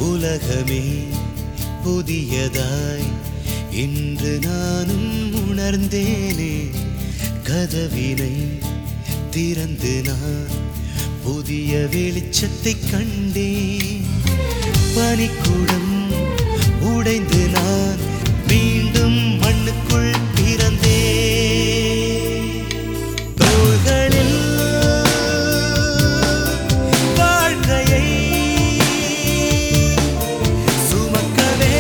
உலகமே புதியதாய் இன்று நானும் உணர்ந்தேனே கதவினை திறந்து நான் புதிய வெளிச்சத்தை கண்டேன் பனிக்கூடம் உடைந்து நான் மீண்டும் மண்ணுக்குள் பிறந்தேன் தோள்களில் வாழ்க்கையை சுமக்கவே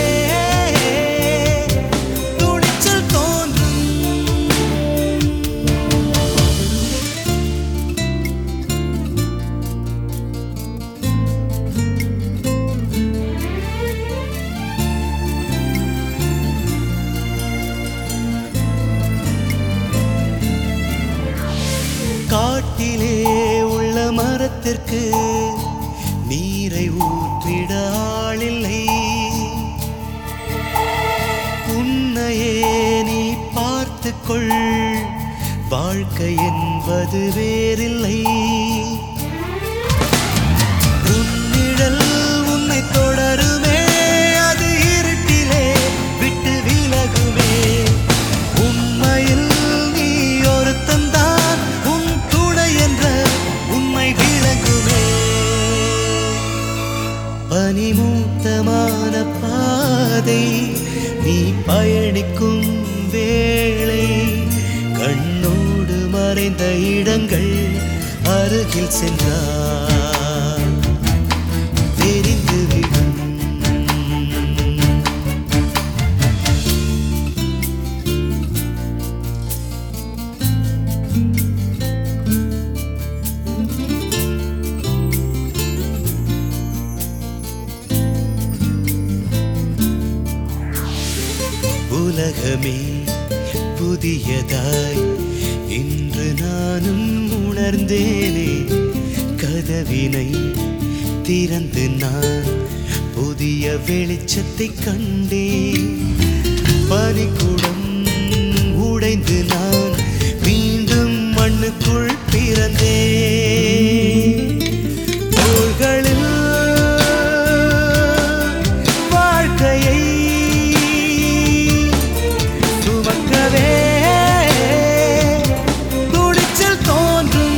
துணிச்சல் தோன்றும் காட்டிலே உள்ள மரத்திற்கு நீரை ஊற்றிட ஆளில்லை உன்னையே நீ பார்த்துக்கொள் வாழ்க்கை என்பது வேறில்லை உன்னிடல் உன்னை தொடருமே அது இருட்டிலே விட்டு விலகுமே உண்மையில் நீ ஒருத்தந்தான் உன் துணை என்ற உண்மை விளங்குமே பனிமூத்தமான பாதை நீ பயணிக்கும் வேளை கண்ணோடு மறைந்த இடங்கள் அருகில் சென்றார் தெரிந்துவிடும் உலகமே புதியதாய் இன்று நானும் உணர்ந்தேனே கதவினை திறந்து நான் புதிய வெளிச்சத்தை கண்டேன் பனிக்கூடம் உடைந்து நான் மீண்டும் மண்ணுக்குள் பிறந்தேன் தோள்களில் வாழ்க்கையை சுமக்கவே துணிச்சல் தோன்றும்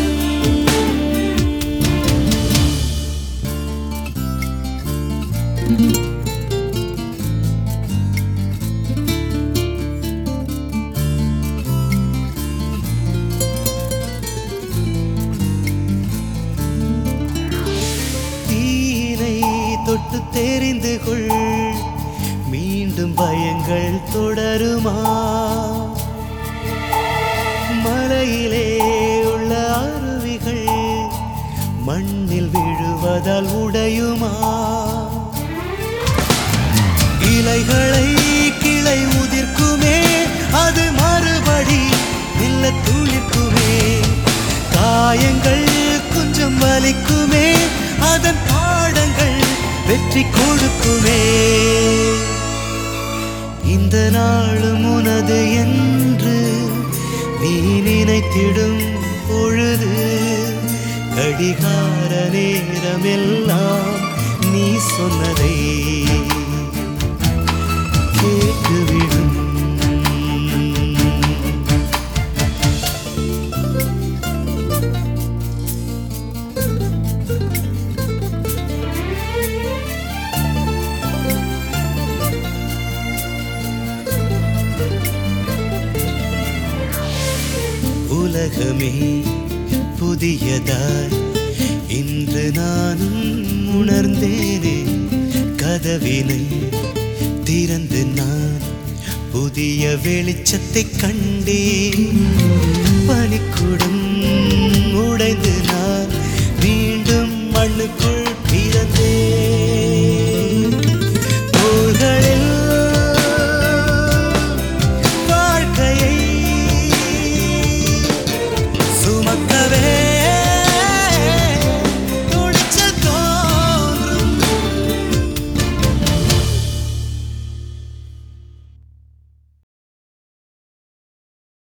தீனை தொட்டு தெரிந்து கொள் மீண்டும் பயங்கள் தொடருமா மலையிலே உள்ள அருவிகள் மண்ணில் விழுவதால் உடையுமா இலைகளை கிளை உதிர்க்குமே அது மறுபடி இல்ல துளிர்க்குமே காயங்கள் கொஞ்சம் வலிக்குமே அதன் பாடங்கள் வெற்றி கொடுக்குமே இந்த நாளும் உனது என்று நீ நினைத்திடும் பொழுது கடிகார நேரமெல்லாம் நீ சொன்னதை கேட்டுவிடும் உலகமே புதியதாய் இன்று நானும் உணர்ந்தேனே கதவினை திறந்து நான் புதிய வெளிச்சத்தை கண்டேன் பனிக்குடம் உடைந்து